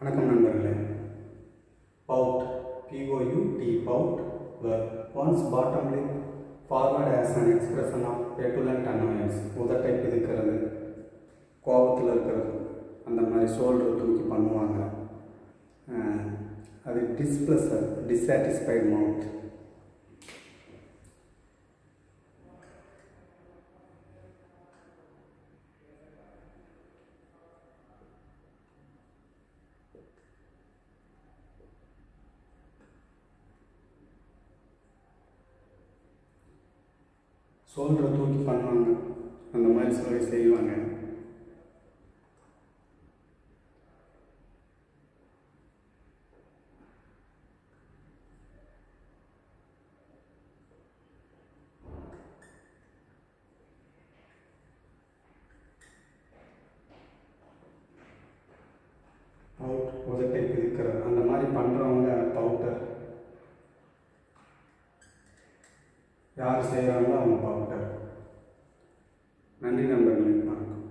வணக்கம் நண்பர்களே பவுட் பிஓயூடி பவுட் verb once bottomly forward as an expression of petulant annoyance உதட்டை பிதுக்கிறது கோபத்தில் இருக்கிறது அந்த மாதிரி ஷோல்டர் தூக்கி பண்ணுவாங்க அஹ், அது டிஸ்பிளஸர் டிஸாட்டிஸ்ஃபைட் மவுத் ஷோல்டரை தூக்கி பண்ணுவாங்க அந்த மாதிரி சொல்லி செய்வாங்க பவுட் உதட்டை பிதுக்கிறது அந்த மாதிரி பண்ணுறவங்க பவுட்டர் யார் செய்கிறாங்களோ அவங்க பவுட்டர் நன்றி நண்பர்களே வணக்கம்